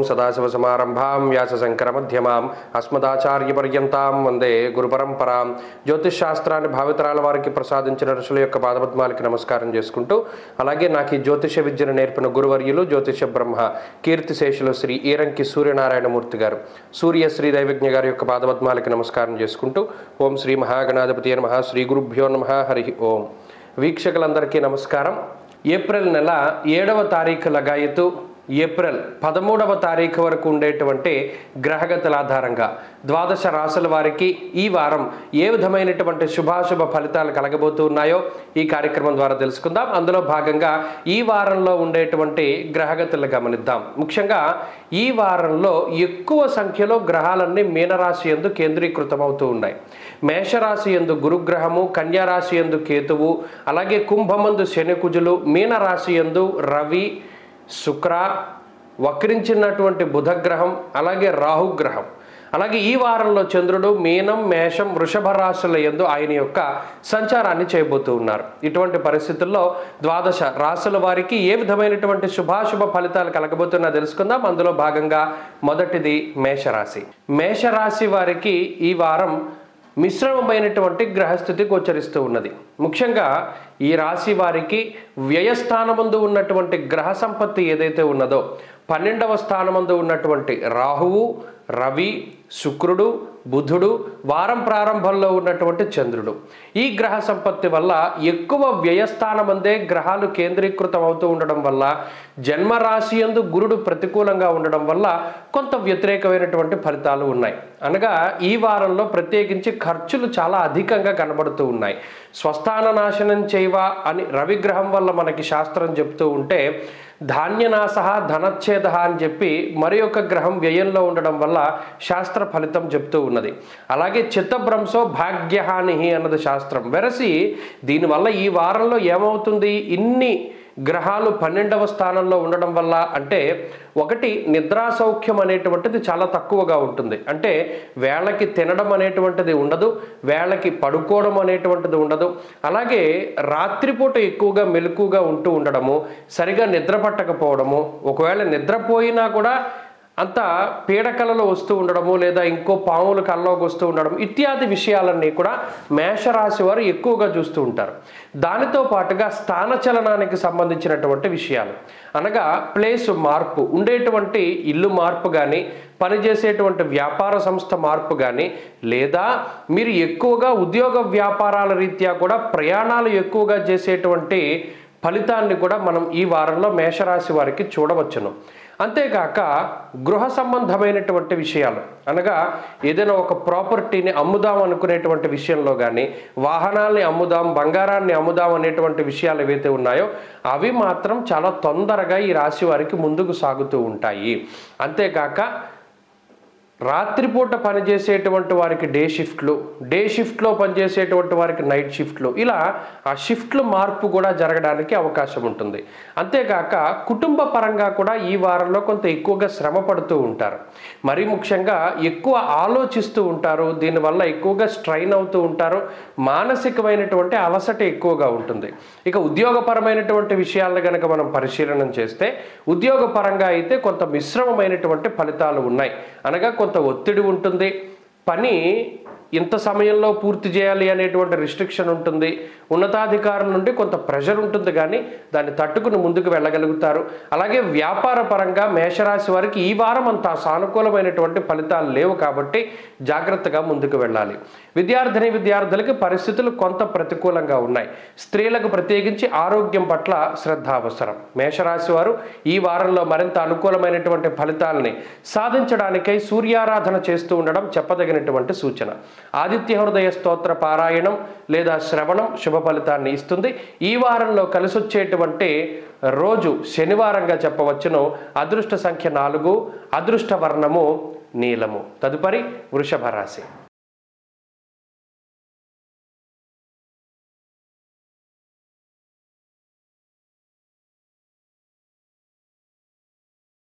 సదాశివసమారంభాం వ్యాసశంకరమధ్యమాం అస్మదాచార్యపర్యంతాం వందే గురుపరంపరాం జ్యోతిష్ శాస్త్రాన్ని భావితరాల వారికి ప్రసాదించిన ఋషుల యొక్క పాదపద్మాలకి నమస్కారం చేసుకుంటూ అలాగే నాకు ఈ జ్యోతిష విద్యను నేర్పిన గురువర్యులు జ్యోతిష బ్రహ్మ కీర్తిశేషులు శ్రీ ఈరంకి సూర్యనారాయణమూర్తి గారు సూర్య శ్రీ దైవజ్ఞ గారి యొక్క పాదపద్మాలకి నమస్కారం చేసుకుంటూ ఓం శ్రీ మహాగణాధిపతి నమ శ్రీ గురుభ్యో నమ హరి ఓం వీక్షకులందరికీ నమస్కారం ఏప్రిల్ నెల ఏడవ తారీఖు లగాయతు ఏప్రిల్ పదమూడవ తారీఖు వరకు ఉండేటువంటి గ్రహగతుల ఆధారంగా ద్వాదశ రాసుల వారికి ఈ వారం ఏ విధమైనటువంటి శుభాశుభ ఫలితాలు కలగబోతూ ఉన్నాయో ఈ కార్యక్రమం ద్వారా తెలుసుకుందాం అందులో భాగంగా ఈ వారంలో ఉండేటువంటి గ్రహగతులు గమనిద్దాం ముఖ్యంగా ఈ వారంలో ఎక్కువ సంఖ్యలో గ్రహాలన్నీ మీనరాశి ఎందు కేంద్రీకృతమవుతూ ఉన్నాయి మేషరాశి ఎందు గురుగ్రహము కన్యారాశి ఎందు కేతువు అలాగే కుంభమందు శనికుజులు మీనరాశి ఎందు రవి శుక్ర వక్రించినటువంటి బుధగ్రహం అలాగే రాహుగ్రహం అలాగే ఈ వారంలో చంద్రుడు మీనం మేషం వృషభ రాశుల ఎందు ఆయన యొక్క సంచారాన్ని చేయబోతూ ఉన్నారు ఇటువంటి పరిస్థితుల్లో ద్వాదశ రాశుల వారికి ఏ విధమైనటువంటి శుభాశుభ ఫలితాలు కలగబోతున్నా తెలుసుకుందాం అందులో భాగంగా మొదటిది మేషరాశి మేషరాశి వారికి ఈ వారం మిశ్రమమైనటువంటి గ్రహస్థితి గోచరిస్తూ ఉన్నది ముఖ్యంగా ఈ రాశి వారికి వ్యయస్థానమందు ఉన్నటువంటి గ్రహ సంపత్తి ఏదైతే ఉన్నదో పన్నెండవ స్థానమందు ఉన్నటువంటి రాహువు రవి శుక్రుడు బుధుడు వారం ప్రారంభంలో ఉన్నటువంటి చంద్రుడు ఈ గ్రహ సంపత్తి వల్ల ఎక్కువ వ్యయస్థానమందే గ్రహాలు కేంద్రీకృతం అవుతూ ఉండడం వల్ల జన్మరాశి ఎందు గురుడు ప్రతికూలంగా ఉండడం వల్ల కొంత వ్యతిరేకమైనటువంటి ఫలితాలు ఉన్నాయి అనగా ఈ వారంలో ప్రత్యేకించి ఖర్చులు చాలా అధికంగా కనబడుతూ ఉన్నాయి స్వస్థాన నాశనం చేయవ అని రవిగ్రహం వల్ల మనకి శాస్త్రం చెప్తూ ఉంటే ధాన్యనాశ ధనచ్ఛేద అని చెప్పి మరి ఒక గ్రహం వ్యయంలో ఉండడం వల్ల శాస్త్ర ఫలితం చెప్తూ ఉన్నది అలాగే చిత్తభ్రంశో భాగ్యహాని అన్నది శాస్త్రం వెరసి దీనివల్ల ఈ వారంలో ఏమవుతుంది ఇన్ని గ్రహాలు పన్నెండవ స్థానంలో ఉండడం వల్ల అంటే ఒకటి నిద్రా సౌఖ్యం అనేటువంటిది చాలా తక్కువగా ఉంటుంది అంటే వేళకి తినడం అనేటువంటిది ఉండదు వేళకి పడుకోవడం అనేటువంటిది ఉండదు అలాగే రాత్రిపూట ఎక్కువగా మెలకుగా ఉంటూ ఉండడము సరిగా నిద్ర పట్టకపోవడము ఒకవేళ నిద్రపోయినా కూడా అంత పీడకలలో వస్తూ ఉండడము లేదా ఇంకో పాములు కల్లోకి వస్తూ ఉండడం ఇత్యాది విషయాలన్నీ కూడా మేషరాశి వారు ఎక్కువగా చూస్తూ ఉంటారు దానితో పాటుగా స్థానచలనానికి సంబంధించినటువంటి విషయాలు అనగా ప్లేస్ మార్పు ఉండేటువంటి ఇల్లు మార్పు కానీ పనిచేసేటువంటి వ్యాపార సంస్థ మార్పు కానీ లేదా మీరు ఎక్కువగా ఉద్యోగ వ్యాపారాల రీత్యా కూడా ప్రయాణాలు ఎక్కువగా చేసేటువంటి ఫలితాన్ని కూడా మనం ఈ వారంలో మేషరాశి వారికి చూడవచ్చును అంతేకాక గృహ సంబంధమైనటువంటి విషయాలు అనగా ఏదైనా ఒక ప్రాపర్టీని అమ్ముదాం అనుకునేటువంటి విషయంలో కానీ వాహనాల్ని అమ్ముదాం బంగారాన్ని అమ్ముదాం అనేటువంటి విషయాలు ఏవైతే ఉన్నాయో అవి మాత్రం చాలా తొందరగా ఈ రాశి వారికి ముందుకు సాగుతూ ఉంటాయి అంతేకాక రాత్రిపూట పనిచేసేటువంటి వారికి డే షిఫ్ట్లు డే షిఫ్ట్లో పనిచేసేటువంటి వారికి నైట్ షిఫ్ట్లు ఇలా ఆ షిఫ్ట్లు మార్పు కూడా జరగడానికి అవకాశం ఉంటుంది అంతేకాక కుటుంబ పరంగా కూడా ఈ వారంలో కొంత ఎక్కువగా శ్రమ పడుతూ ఉంటారు మరీ ముఖ్యంగా ఎక్కువ ఆలోచిస్తూ ఉంటారు దీనివల్ల ఎక్కువగా స్ట్రైన్ అవుతూ ఉంటారు మానసికమైనటువంటి అలసట ఎక్కువగా ఉంటుంది ఇక ఉద్యోగపరమైనటువంటి విషయాలను కనుక మనం పరిశీలన చేస్తే ఉద్యోగపరంగా అయితే కొంత మిశ్రమమైనటువంటి ఫలితాలు ఉన్నాయి అనగా కొంత ఒత్తిడి ఉంటుంది పని ఇంత సమయంలో పూర్తి చేయాలి అనేటువంటి రిస్ట్రిక్షన్ ఉంటుంది ఉన్నతాధికారుల నుండి కొంత ప్రెషర్ ఉంటుంది కానీ దాన్ని తట్టుకుని ముందుకు వెళ్ళగలుగుతారు అలాగే వ్యాపార పరంగా మేషరాశి వారికి ఈ వారం అంత సానుకూలమైనటువంటి ఫలితాలు లేవు కాబట్టి జాగ్రత్తగా ముందుకు వెళ్ళాలి విద్యార్థిని విద్యార్థులకి పరిస్థితులు కొంత ప్రతికూలంగా ఉన్నాయి స్త్రీలకు ప్రత్యేకించి ఆరోగ్యం పట్ల శ్రద్ధ అవసరం మేషరాశి వారు ఈ వారంలో మరింత అనుకూలమైనటువంటి ఫలితాలని సాధించడానికై సూర్యారాధన చేస్తూ ఉండడం చెప్పదగినటువంటి సూచన ఆదిత్య హృదయ స్తోత్ర పారాయణం లేదా శ్రవణం శుభ ఫలితాన్ని ఇస్తుంది ఈ వారంలో కలిసొచ్చేటువంటి రోజు శనివారంగా చెప్పవచ్చును అదృష్ట సంఖ్య నాలుగు అదృష్ట వర్ణము నీలము తదుపరి వృషభ రాశి